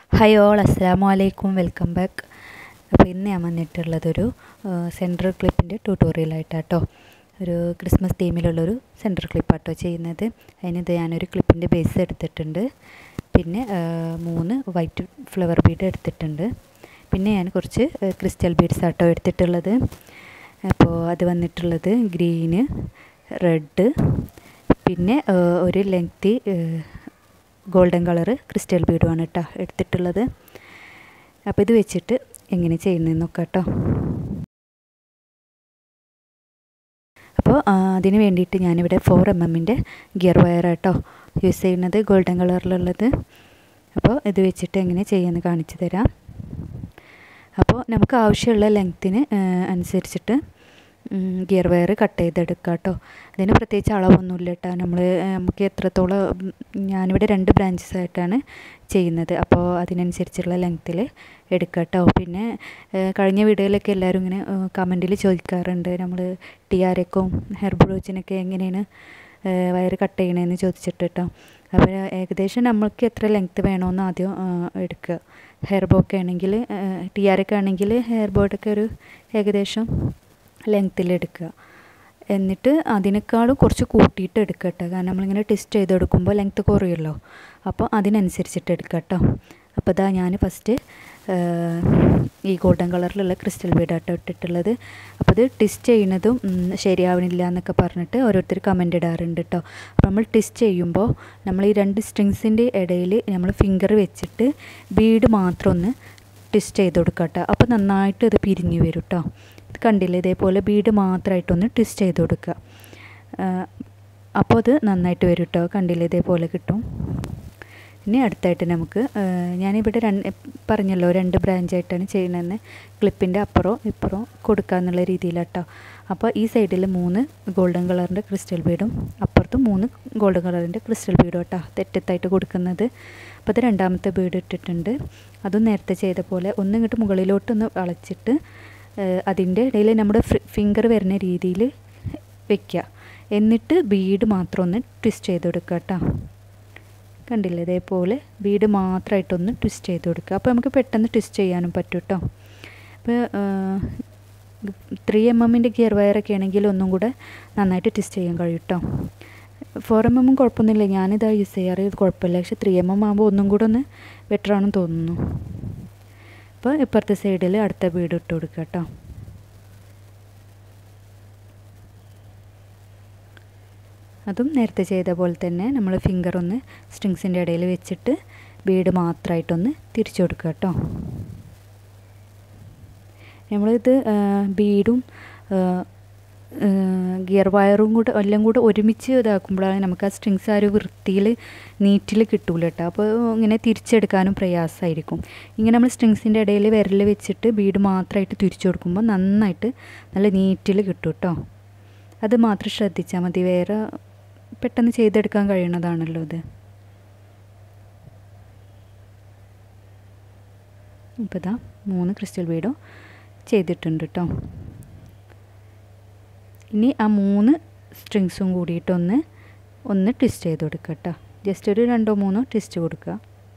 hi all അസ്സാം വലൈക്കും welcome back അപ്പോൾ ഇന്ന് ഞാൻ വന്നിട്ടുള്ളതൊരു സെൻട്രൽ ക്ലിപ്പിൻ്റെ ട്യൂട്ടോറിയലായിട്ടാട്ടോ ഒരു ക്രിസ്മസ് തീമിലുള്ളൊരു സെൻട്രൽ ക്ലിപ്പാട്ടോ ചെയ്യുന്നത് അതിനിത് ഞാനൊരു ക്ലിപ്പിൻ്റെ ബേസ് എടുത്തിട്ടുണ്ട് പിന്നെ മൂന്ന് വൈറ്റ് ഫ്ലവർ ബീഡ് എടുത്തിട്ടുണ്ട് പിന്നെ ഞാൻ കുറച്ച് ക്രിസ്റ്റൽ ബീഡ്സ് ആട്ടോ എടുത്തിട്ടുള്ളത് അപ്പോൾ അത് വന്നിട്ടുള്ളത് ഗ്രീന് റെഡ് പിന്നെ ഒരു ലെങ്തി ഗോൾഡൻ കളറ് ക്രിസ്റ്റൽ ബീഡുമാണ് കേട്ടോ എടുത്തിട്ടുള്ളത് അപ്പോൾ ഇത് വെച്ചിട്ട് എങ്ങനെ ചെയ്യുന്നതെന്ന് നോക്കാം കേട്ടോ അപ്പോൾ അതിന് വേണ്ടിയിട്ട് ഞാനിവിടെ ഫോർ എം എമ്മിൻ്റെ ഗിയർ വയർ കേട്ടോ യൂസ് ചെയ്യുന്നത് ഗോൾഡൻ കളറിലുള്ളത് അപ്പോൾ ഇത് വെച്ചിട്ട് എങ്ങനെ ചെയ്യുമെന്ന് കാണിച്ചു തരാം അപ്പോൾ നമുക്ക് ആവശ്യമുള്ള ലെങ്ത്തിന് അനുസരിച്ചിട്ട് ഗിയർ വയർ കട്ട് ചെയ്തെടുക്കുക കേട്ടോ അതിന് പ്രത്യേകിച്ച് അളവൊന്നുമില്ല കേട്ടോ നമ്മൾ നമുക്ക് എത്രത്തോളം ഞാനിവിടെ രണ്ട് ബ്രാഞ്ചസ് ആയിട്ടാണ് ചെയ്യുന്നത് അപ്പോൾ അതിനനുസരിച്ചുള്ള ലെങ്ത്തിൽ എടുക്കുക കേട്ടോ പിന്നെ കഴിഞ്ഞ വീഡിയോയിലൊക്കെ എല്ലാവരും ഇങ്ങനെ കമൻറ്റിൽ ചോദിക്കാറുണ്ട് നമ്മൾ ടി ആർ എക്കും ഹെയർ ബ്രോച്ചിനൊക്കെ എങ്ങനെയാണ് വയർ കട്ട് ചെയ്യണതെന്ന് ചോദിച്ചിട്ട് കേട്ടോ അപ്പോൾ ഏകദേശം നമ്മൾക്ക് എത്ര ലെങ്ത്ത് വേണമെന്ന് ആദ്യം എടുക്കുക ഹെയർ ബോക്ക് ആണെങ്കിൽ ടി ആർ ഒക്കെ ആണെങ്കിൽ ഹെയർ ബോർഡൊക്കെ ഒരു ഏകദേശം ലെങ്ത്തിൽ എന്നിട്ട് അതിനേക്കാളും കുറച്ച് കൂട്ടിയിട്ട് എടുക്കുക കേട്ടോ കാരണം നമ്മളിങ്ങനെ ടെസ്റ്റ് ചെയ്തെടുക്കുമ്പോൾ ലെങ്ത്ത് കുറയുമല്ലോ അപ്പോൾ അതിനനുസരിച്ചിട്ട് എടുക്കുക കേട്ടോ അപ്പോൾ ഇതാ ഞാൻ ഫസ്റ്റ് ഈ ഗോൾഡൻ കളറിലുള്ള ക്രിസ്റ്റൽ ബീഡാട്ടോ ഇട്ടിട്ടുള്ളത് അപ്പോൾ ഇത് ടെസ്റ്റ് ചെയ്യുന്നതും ശരിയാവണില്ല എന്നൊക്കെ പറഞ്ഞിട്ട് ഓരോരുത്തർ കമൻ്റ് ഇടാറുണ്ട് കേട്ടോ അപ്പോൾ നമ്മൾ ടെസ്റ്റ് ചെയ്യുമ്പോൾ നമ്മൾ ഈ രണ്ട് സ്ട്രിങ്സിൻ്റെ ഇടയിൽ നമ്മൾ ഫിംഗർ വെച്ചിട്ട് ബീഡ് മാത്രം ഒന്ന് ടെസ്റ്റ് ചെയ്ത് കൊടുക്കുക കേട്ടോ അപ്പോൾ നന്നായിട്ട് ഇത് പിരിഞ്ഞു വരും കേട്ടോ ഇത് കണ്ടില്ലേ ഇതേപോലെ ബീഡ് മാത്രമായിട്ടൊന്ന് ട്വിസ്റ്റ് ചെയ്ത് കൊടുക്കുക അപ്പോൾ അത് നന്നായിട്ട് വരും കേട്ടോ കണ്ടില്ലേ ഇതേപോലെ കിട്ടും ഇനി അടുത്തായിട്ട് നമുക്ക് ഞാനിവിടെ രണ്ട് പറഞ്ഞല്ലോ രണ്ട് ബ്രാഞ്ചായിട്ടാണ് ചെയ്യുന്നതെന്ന് ക്ലിപ്പിൻ്റെ അപ്പുറവും ഇപ്പുറവും കൊടുക്കുക എന്നുള്ള രീതിയിലാട്ടോ അപ്പോൾ ഈ സൈഡിൽ മൂന്ന് ഗോൾഡൻ കളറിൻ്റെ ക്രിസ്റ്റൽ ബീഡും അപ്പുറത്തും മൂന്ന് ഗോൾഡൻ കളറിൻ്റെ ക്രിസ്റ്റൽ ബീഡും കേട്ടോ തെറ്റത്തായിട്ട് കൊടുക്കുന്നത് അപ്പോൾ അത് രണ്ടാമത്തെ ബീഡ് ഇട്ടിട്ടുണ്ട് അതും നേരത്തെ ചെയ്ത പോലെ ഒന്ന് ഇങ്ങോട്ട് മുകളിലോട്ടൊന്ന് വളച്ചിട്ട് അതിൻ്റെ ഇടയിൽ നമ്മുടെ ഫിംഗർ വരുന്ന രീതിയിൽ വെക്കുക എന്നിട്ട് ബീഡ് മാത്രം ഒന്ന് ട്വിസ്റ്റ് ചെയ്ത് കൊടുക്കുക കേട്ടോ കണ്ടില്ലേ ഇതേപോലെ ബീഡ് മാത്രമായിട്ടൊന്ന് ട്വിസ്റ്റ് ചെയ്ത് കൊടുക്കുക അപ്പോൾ നമുക്ക് പെട്ടെന്ന് ട്വിസ്റ്റ് ചെയ്യാനും പറ്റും കേട്ടോ അപ്പോൾ ത്രീ എം എമ്മിൻ്റെ ഗിയർ വയറൊക്കെ ആണെങ്കിൽ ഒന്നും കൂടെ നന്നായിട്ട് ട്വിസ്റ്റ് ചെയ്യാൻ കഴിയും കേട്ടോ ഫോർ എം എമ്മും കുഴപ്പമൊന്നുമില്ല ഞാനിതാ യൂസ് ചെയ്യാറ് ഇത് കുഴപ്പമില്ല പക്ഷെ ത്രീ എം എം ആകുമ്പോൾ ഒന്നും കൂടെ ഒന്ന് ബെറ്റർ ആണെന്ന് തോന്നുന്നു അപ്പോൾ ഇപ്പുറത്തെ സൈഡിൽ അടുത്ത ബീഡ് ഇട്ട് കൊടുക്കുക കേട്ടോ അതും നേരത്തെ ചെയ്ത പോലെ തന്നെ നമ്മൾ ഫിംഗർ ഒന്ന് സ്ട്രിങ്സിൻ്റെ ഇടയിൽ വെച്ചിട്ട് ബീഡ് മാത്രമായിട്ടൊന്ന് തിരിച്ചു കൊടുക്കുക കേട്ടോ നമ്മളിത് ബീഡും ഗിയർ വയറും കൂടെ എല്ലാം കൂടെ ഒരുമിച്ച് ഇതാക്കുമ്പോഴാണ് നമുക്ക് ആ സ്ട്രിങ്സ് ആ ഒരു വൃത്തിയിൽ നീറ്റിൽ കിട്ടൂല കേട്ടോ അപ്പോൾ ഇങ്ങനെ തിരിച്ചെടുക്കാനും പ്രയാസമായിരിക്കും ഇങ്ങനെ നമ്മൾ സ്ട്രിങ്സിൻ്റെ ഇടയിൽ വിരൽ വെച്ചിട്ട് ബീഡ് മാത്രമായിട്ട് തിരിച്ചു കൊടുക്കുമ്പോൾ നന്നായിട്ട് നല്ല നീറ്റിൽ കിട്ടും കേട്ടോ അത് മാത്രം ശ്രദ്ധിച്ചാൽ മതി വേറെ പെട്ടെന്ന് ചെയ്തെടുക്കാൻ കഴിയുന്നതാണല്ലോ ഇത് ഇപ്പോൾ ഇതാ മൂന്ന് ക്രിസ്റ്റൽ ബീഡും ചെയ്തിട്ടുണ്ട് കേട്ടോ ഇനി ആ മൂന്ന് സ്ട്രിങ്സും കൂടിയിട്ടൊന്ന് ഒന്ന് ട്വിസ്റ്റ് ചെയ്ത് കൊടുക്കുക കേട്ടോ ജസ്റ്റ് ഒരു രണ്ടോ മൂന്നോ ട്വിസ്റ്റ് കൊടുക്കുക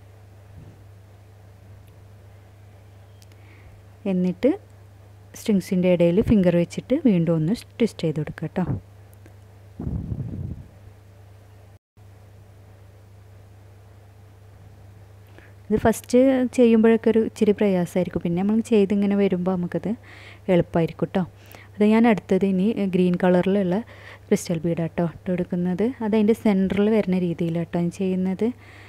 എന്നിട്ട് സ്ട്രിങ്സിൻ്റെ ഇടയിൽ ഫിംഗർ വെച്ചിട്ട് വീണ്ടും ഒന്ന് ട്വിസ്റ്റ് ചെയ്ത് കൊടുക്കുക കേട്ടോ ഇത് ഫസ്റ്റ് ചെയ്യുമ്പോഴൊക്കെ ഒരു ഇച്ചിരി പ്രയാസമായിരിക്കും പിന്നെ നമ്മൾ ചെയ്തിങ്ങനെ വരുമ്പോൾ നമുക്കത് എളുപ്പമായിരിക്കും കേട്ടോ അത് ഞാൻ അടുത്തത് ഇനി ഗ്രീൻ കളറിലുള്ള ക്രിസ്റ്റൽ ബീഡാട്ടോ ഇട്ട് കൊടുക്കുന്നത് അത് അതിൻ്റെ സെൻറ്ററിൽ വരുന്ന രീതിയിലാട്ടോ ഞാൻ ചെയ്യുന്നത്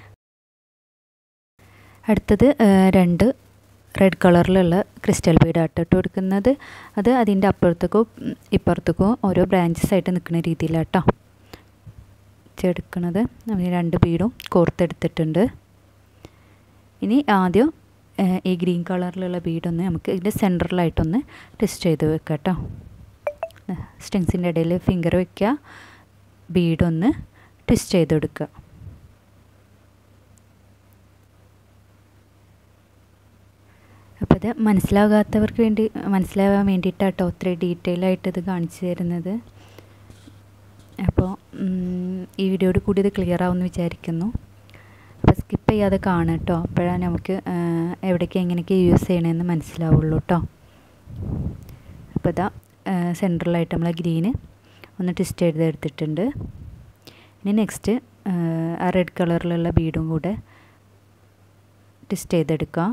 അടുത്തത് രണ്ട് റെഡ് കളറിലുള്ള ക്രിസ്റ്റൽ ബീഡാട്ടോ ഇട്ട് കൊടുക്കുന്നത് അത് അതിൻ്റെ അപ്പുറത്തേക്കോ ഇപ്പുറത്തേക്കോ ഓരോ ബ്രാഞ്ചസ് ആയിട്ട് നിൽക്കുന്ന രീതിയിലാട്ടോ ചെടുക്കണത് രണ്ട് ബീഡും കോർത്തെടുത്തിട്ടുണ്ട് ഇനി ആദ്യം ഈ ഗ്രീൻ കളറിലുള്ള ബീഡൊന്ന് നമുക്ക് ഇതിൻ്റെ സെൻറ്ററിലായിട്ടൊന്ന് ടെസ്റ്റ് ചെയ്ത് വെക്കാം കേട്ടോ സ്ട്രിങ്സിൻ്റെ ഇടയിൽ ഫിംഗർ വയ്ക്കുക ബീഡൊന്ന് ട്വിസ്റ്റ് ചെയ്തെടുക്കുക അപ്പോൾ ഇത് മനസ്സിലാകാത്തവർക്ക് വേണ്ടി മനസ്സിലാവാൻ വേണ്ടിയിട്ടാട്ടോ ഒത്തിരി ഡീറ്റെയിൽ ആയിട്ട് ഇത് കാണിച്ചു തരുന്നത് അപ്പോൾ ഈ വീഡിയോയോട് കൂടി ഇത് ക്ലിയർ ആവുമെന്ന് വിചാരിക്കുന്നു അപ്പോൾ സ്കിപ്പ് ചെയ്യാതെ കാണുക കേട്ടോ അപ്പോഴാണ് നമുക്ക് എവിടേക്ക് എങ്ങനെയൊക്കെ യൂസ് ചെയ്യണമെന്ന് മനസ്സിലാവുള്ളൂ കേട്ടോ അപ്പോൾ ഇതാ സെൻട്രലായിട്ട് നമ്മൾ ഗ്രീന് ഒന്ന് ട്വിസ്റ്റ് ചെയ്ത് എടുത്തിട്ടുണ്ട് ഇനി നെക്സ്റ്റ് ആ റെഡ് കളറിലുള്ള ബീഡും കൂടെ ട്വിസ്റ്റ് ചെയ്തെടുക്കുക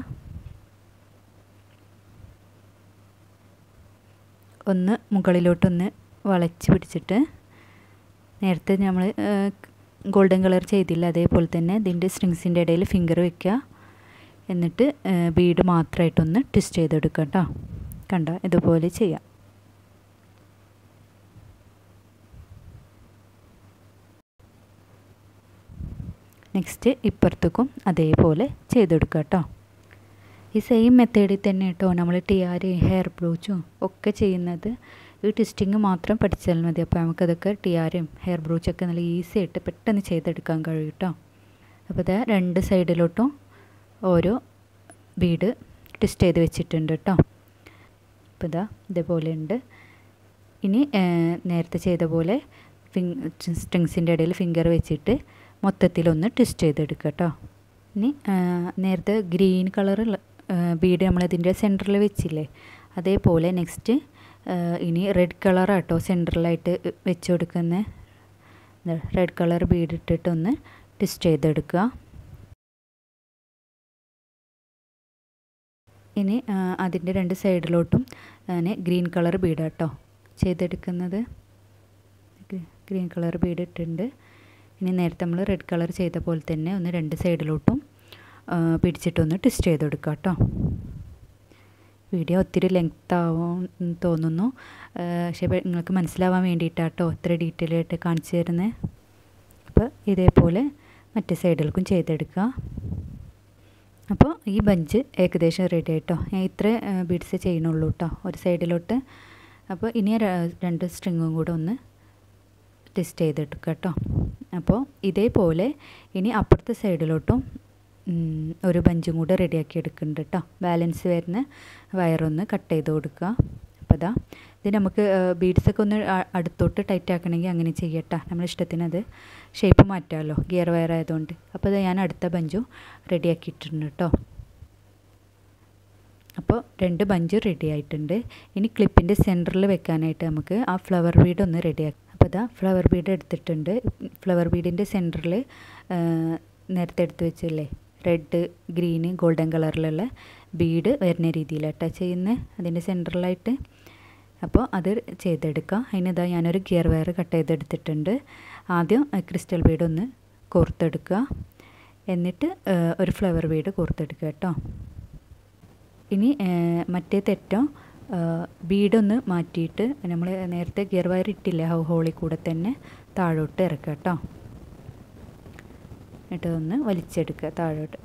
ഒന്ന് മുകളിലോട്ടൊന്ന് വളച്ച് പിടിച്ചിട്ട് നേരത്തെ നമ്മൾ ഗോൾഡൻ കളർ ചെയ്തില്ല അതേപോലെ തന്നെ ഇതിൻ്റെ സ്ട്രിങ്സിൻ്റെ ഇടയിൽ ഫിംഗർ വെക്കുക എന്നിട്ട് ബീഡ് മാത്രമായിട്ടൊന്ന് ട്വിസ്റ്റ് ചെയ്തെടുക്കുക കേട്ടോ കണ്ടോ ഇതുപോലെ ചെയ്യാം നെക്സ്റ്റ് ഇപ്പുറത്തേക്കും അതേപോലെ ചെയ്തെടുക്കുക കേട്ടോ ഈ സെയിം മെത്തേഡിൽ തന്നെ കേട്ടോ നമ്മൾ ടിയാര് ഹെയർ ബ്രൂച്ചും ഒക്കെ ചെയ്യുന്നത് ഈ ട്വിസ്റ്റിങ് മാത്രം പഠിച്ചാൽ മതി അപ്പോൾ നമുക്കതൊക്കെ ടിയാരും ഹെയർ ബ്രൂച്ചൊക്കെ നല്ല ഈസി ആയിട്ട് പെട്ടെന്ന് ചെയ്തെടുക്കാൻ കഴിയും കേട്ടോ അപ്പോൾ ഇത് രണ്ട് സൈഡിലോട്ടും ഓരോ ബീഡ് ട്വിസ്റ്റ് ചെയ്ത് വെച്ചിട്ടുണ്ട് കേട്ടോ അപ്പോൾ ഇതാ ഇതേപോലെ ഉണ്ട് ഇനി നേരത്തെ ചെയ്ത പോലെ ഫിങ് സ്ട്രിങ്സിൻ്റെ ഇടയിൽ ഫിംഗർ വെച്ചിട്ട് മൊത്തത്തിലൊന്ന് ട്വിസ്റ്റ് ചെയ്തെടുക്കുക കേട്ടോ ഇനി നേരത്തെ ഗ്രീൻ കളർ ബീഡ് നമ്മളിതിൻ്റെ സെൻറ്ററിൽ വെച്ചില്ലേ അതേപോലെ നെക്സ്റ്റ് ഇനി റെഡ് കളറാട്ടോ സെൻറ്ററിലായിട്ട് വെച്ച് കൊടുക്കുന്ന റെഡ് കളർ ബീഡ് ഇട്ടിട്ടൊന്ന് ട്വിസ്റ്റ് ചെയ്തെടുക്കുക ഇനി അതിൻ്റെ രണ്ട് സൈഡിലോട്ടും ഞാൻ ഗ്രീൻ കളർ ബീഡ് കേട്ടോ ചെയ്തെടുക്കുന്നത് ഗ്രീൻ കളർ ബീഡ് ഇട്ടിട്ടുണ്ട് ഇനി നേരത്തെ നമ്മൾ റെഡ് കളർ ചെയ്ത പോലെ തന്നെ ഒന്ന് രണ്ട് സൈഡിലോട്ടും പിടിച്ചിട്ടൊന്ന് ട്വിസ്റ്റ് ചെയ്ത് കൊടുക്കുക കേട്ടോ വീഡിയോ ഒത്തിരി ലെങ്ത് ആവും തോന്നുന്നു പക്ഷേ നിങ്ങൾക്ക് മനസ്സിലാവാൻ വേണ്ടിയിട്ടാട്ടോ ഇത്ര ഡീറ്റെയിൽ ആയിട്ട് കാണിച്ചു തരുന്നത് അപ്പോൾ ഇതേപോലെ മറ്റേ സൈഡിലേക്കും ചെയ്തെടുക്കുക അപ്പോൾ ഈ ബഞ്ച് ഏകദേശം റെഡി ആയിട്ടോ ഞാൻ ഇത്ര ബീഡ്സ് ചെയ്യണുള്ളൂ കേട്ടോ ഒരു സൈഡിലോട്ട് അപ്പോൾ ഇനി രണ്ട് സ്ട്രിങ്ങും കൂടെ ഒന്ന് ട്വിസ്റ്റ് ചെയ്തെടുക്കുക കേട്ടോ അപ്പോൾ ഇതേപോലെ ഇനി അപ്പുറത്തെ സൈഡിലോട്ടും ഒരു ബഞ്ചും കൂടെ റെഡിയാക്കി എടുക്കുന്നുണ്ട് കേട്ടോ ബാലൻസ് വരുന്ന വയറൊന്ന് കട്ട് ചെയ്ത് കൊടുക്കുക അപ്പോൾ ഇതാ ഇത് നമുക്ക് ബീഡ്സൊക്കെ ഒന്ന് അടുത്തോട്ട് ടൈറ്റ് ആക്കണമെങ്കിൽ അങ്ങനെ ചെയ്യട്ടോ നമ്മൾ ഇഷ്ടത്തിന് അത് ഷേപ്പ് മാറ്റാമല്ലോ ഗിയർ വയർ ആയതുകൊണ്ട് അപ്പോൾ ഇത് ഞാൻ അടുത്ത ബഞ്ചും റെഡിയാക്കിയിട്ടുണ്ട് കേട്ടോ അപ്പോൾ രണ്ട് ബഞ്ച് റെഡി ആയിട്ടുണ്ട് ഇനി ക്ലിപ്പിൻ്റെ സെൻറ്ററിൽ വെക്കാനായിട്ട് നമുക്ക് ആ ഫ്ലവർ ബീഡ് ഒന്ന് റെഡിയാക്കാം അപ്പോൾ ഇതാ ഫ്ലവർ ബീഡ് എടുത്തിട്ടുണ്ട് ഫ്ലവർ ബീഡിൻ്റെ സെൻറ്ററിൽ നേരത്തെ എടുത്ത് വെച്ചില്ലേ റെഡ് ഗ്രീന് ഗോൾഡൻ കളറിലുള്ള ബീഡ് വരുന്ന രീതിയിലാട്ടോ ചെയ്യുന്നത് അതിൻ്റെ സെൻറ്ററിലായിട്ട് അപ്പോൾ അത് ചെയ്തെടുക്കുക അതിനിതാ ഞാനൊരു ഗിയർ വയർ കട്ട് ചെയ്തെടുത്തിട്ടുണ്ട് ആദ്യം ക്രിസ്റ്റൽ ബീഡ് ഒന്ന് കോർത്തെടുക്കുക എന്നിട്ട് ഒരു ഫ്ലവർ ബീഡ് കോർത്തെടുക്കുക കേട്ടോ ഇനി മറ്റേ തെറ്റം ബീഡൊന്ന് മാറ്റിയിട്ട് നമ്മൾ നേരത്തെ ഗിയർ വയർ ഇട്ടില്ലേ ഹൗ ഹോളിൽ കൂടെ തന്നെ താഴോട്ട് ഇറക്കുക കേട്ടോ എന്നിട്ട് ഒന്ന് വലിച്ചെടുക്കുക താഴോട്ട്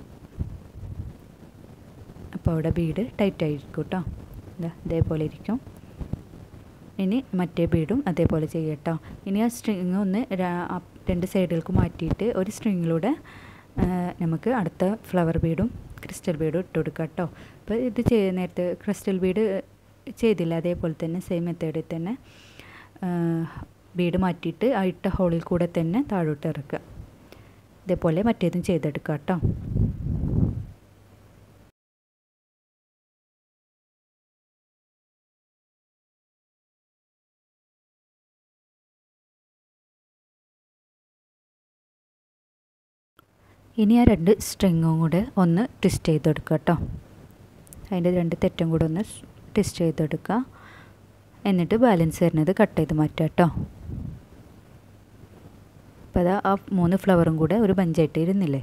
അപ്പോൾ അവിടെ ബീഡ് ടൈറ്റ് ആയിരിക്കും കേട്ടോ ഇതാ ഇതേപോലെ ഇരിക്കും ഇനി മറ്റേ ബീഡും അതേപോലെ ചെയ്യട്ടോ ഇനി ആ സ്ട്രിങ് ഒന്ന് രണ്ട് സൈഡിലേക്ക് മാറ്റിയിട്ട് ഒരു സ്ട്രിങ്ങിലൂടെ നമുക്ക് അടുത്ത ഫ്ലവർ ബീഡും ക്രിസ്റ്റൽ ബീഡും ഇട്ട് കൊടുക്കാം കേട്ടോ അപ്പോൾ ഇത് ചെയ്ത് നേരത്തെ ക്രിസ്റ്റൽ ബീഡ് ചെയ്തില്ല അതേപോലെ തന്നെ സെയിം മെത്തേഡിൽ തന്നെ ബീഡ് മാറ്റിയിട്ട് ആ ഇട്ട ഹോളിൽ കൂടെ തന്നെ താഴോട്ട് ഇറക്കുക ഇതേപോലെ മറ്റേതും ചെയ്തെടുക്കുക കേട്ടോ ഇനി ആ രണ്ട് സ്ട്രിങ്ങും കൂടെ ഒന്ന് ട്വിസ്റ്റ് ചെയ്തെടുക്കുക കേട്ടോ അതിൻ്റെ രണ്ട് തെറ്റും കൂടെ ഒന്ന് ട്വിസ്റ്റ് ചെയ്തെടുക്കുക എന്നിട്ട് ബാലൻസ് വരുന്നത് കട്ട് ചെയ്ത് മാറ്റുക കേട്ടോ അപ്പോൾ അതാ ആ മൂന്ന് ഫ്ലവറും കൂടെ ഒരു ബഞ്ചായിട്ട് ഇരുന്നില്ലേ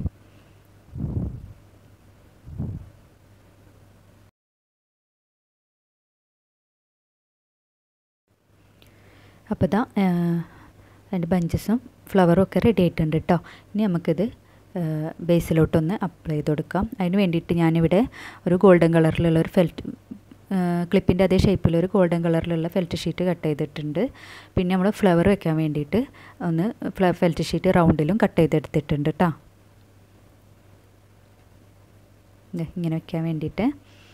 അപ്പോൾ ഇതാ അതിൻ്റെ ബഞ്ചസും ഫ്ലവറും ഒക്കെ റെഡി ആയിട്ടുണ്ട് കേട്ടോ ഇനി നമുക്കിത് ബേസിലോട്ടൊന്ന് അപ്ലൈ ചെയ്ത് കൊടുക്കാം അതിന് വേണ്ടിയിട്ട് ഞാനിവിടെ ഒരു ഗോൾഡൻ കളറിലുള്ള ഒരു ഫെൽറ്റ് ക്ലിപ്പിൻ്റെ അതേ ഷേപ്പിൽ ഒരു ഗോൾഡൻ കളറിലുള്ള ഫെൽറ്റ് ഷീറ്റ് കട്ട് ചെയ്തിട്ടുണ്ട് പിന്നെ നമ്മൾ ഫ്ലവർ വെക്കാൻ വേണ്ടിയിട്ട് ഒന്ന് ഫ്ല ഫെൽറ്റ് ഷീറ്റ് റൗണ്ടിലും കട്ട് ചെയ്തെടുത്തിട്ടുണ്ട് കേട്ടോ ഇങ്ങനെ വെക്കാൻ വേണ്ടിയിട്ട്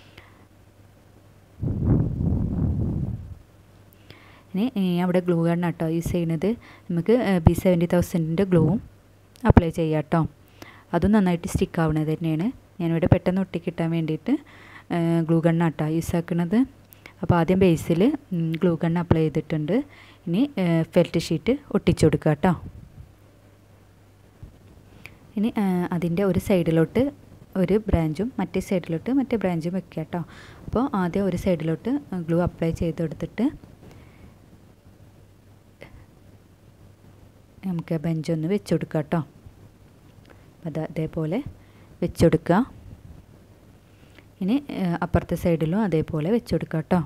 ഇനി അവിടെ ഗ്ലൂ ഗൺ കേട്ടോ യൂസ് ചെയ്യുന്നത് നമുക്ക് ബി സെവൻറ്റി തൗസൻഡിൻ്റെ ഗ്ലൂവും അപ്ലൈ ചെയ്യാം കേട്ടോ അതും നന്നായിട്ട് സ്റ്റിക്ക് ആവുന്നത് തന്നെയാണ് ഞാനിവിടെ പെട്ടെന്ന് ഒട്ടിക്കിട്ടാൻ വേണ്ടിയിട്ട് ഗ്ലൂ ഗണ്ണാട്ടാണ് യൂസ് ആക്കുന്നത് അപ്പോൾ ആദ്യം ബേസിൽ ഗ്ലൂ ഗൺ അപ്ലൈ ചെയ്തിട്ടുണ്ട് ഇനി ഫെൽറ്റ് ഷീറ്റ് ഒട്ടിച്ചു കൊടുക്കുക കേട്ടോ ഇനി അതിൻ്റെ ഒരു സൈഡിലോട്ട് ഒരു ബ്രാഞ്ചും മറ്റേ സൈഡിലോട്ട് മറ്റേ ബ്രാഞ്ചും വെക്കുക കേട്ടോ അപ്പോൾ ആദ്യം ഒരു സൈഡിലോട്ട് ഗ്ലൂ അപ്ലൈ ചെയ്തെടുത്തിട്ട് നമുക്ക് ബെഞ്ച് ഒന്ന് വെച്ച് കൊടുക്കുക കേട്ടോ അത് അതേപോലെ വെച്ച് കൊടുക്കുക ഇനി അപ്പുറത്തെ സൈഡിലും അതേപോലെ വെച്ച് കൊടുക്കുക കേട്ടോ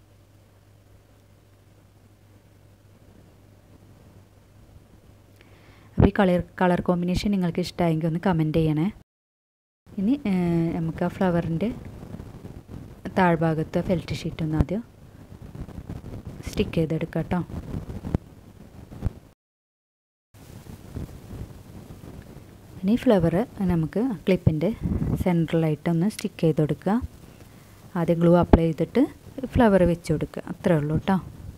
അപ്പോൾ ഈ കളർ കളർ കോമ്പിനേഷൻ നിങ്ങൾക്ക് ഇഷ്ടമായെങ്കിൽ ഒന്ന് കമൻറ്റ് ചെയ്യണേ ഇനി നമുക്ക് ആ ഫ്ലവറിൻ്റെ താഴ്ഭാഗത്ത് ഫെൽറ്റ് ഷീറ്റ് ഒന്ന് ആദ്യം സ്റ്റിക്ക് ചെയ്തെടുക്കാം കേട്ടോ ഇനി ഫ്ലവർ നമുക്ക് ക്ലിപ്പിൻ്റെ സെൻട്രലായിട്ടൊന്ന് സ്റ്റിക്ക് ചെയ്ത് കൊടുക്കുക ആദ്യം ഗ്ലൂ അപ്ലൈ ചെയ്തിട്ട് ഫ്ലവർ വെച്ച് കൊടുക്കുക അത്രേ ഉള്ളൂ കേട്ടോ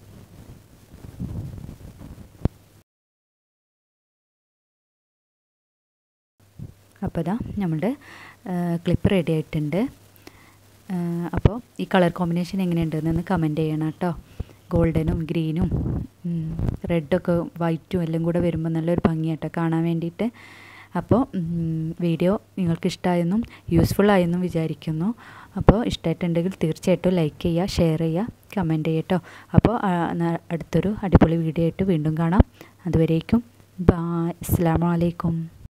അപ്പോൾ ഇതാ നമ്മുടെ ക്ലിപ്പ് റെഡി ആയിട്ടുണ്ട് അപ്പോൾ ഈ കളർ കോമ്പിനേഷൻ എങ്ങനെയുണ്ടെന്ന് കമൻറ്റ് ചെയ്യണം കേട്ടോ ഗോൾഡനും ഗ്രീനും റെഡൊക്കെ വൈറ്റും എല്ലാം കൂടെ വരുമ്പോൾ നല്ലൊരു ഭംഗിയാട്ടോ കാണാൻ വേണ്ടിയിട്ട് അപ്പോൾ വീഡിയോ നിങ്ങൾക്ക് ഇഷ്ടമായെന്നും യൂസ്ഫുൾ ആയെന്നും വിചാരിക്കുന്നു അപ്പോൾ ഇഷ്ടമായിട്ടുണ്ടെങ്കിൽ തീർച്ചയായിട്ടും ലൈക്ക് ചെയ്യുക ഷെയർ ചെയ്യുക കമൻറ്റ് ചെയ്യട്ടോ അപ്പോൾ അടുത്തൊരു അടിപൊളി വീഡിയോ ആയിട്ട് വീണ്ടും കാണാം അതുവരേക്കും ബായ് അസ്സാം വലൈക്കും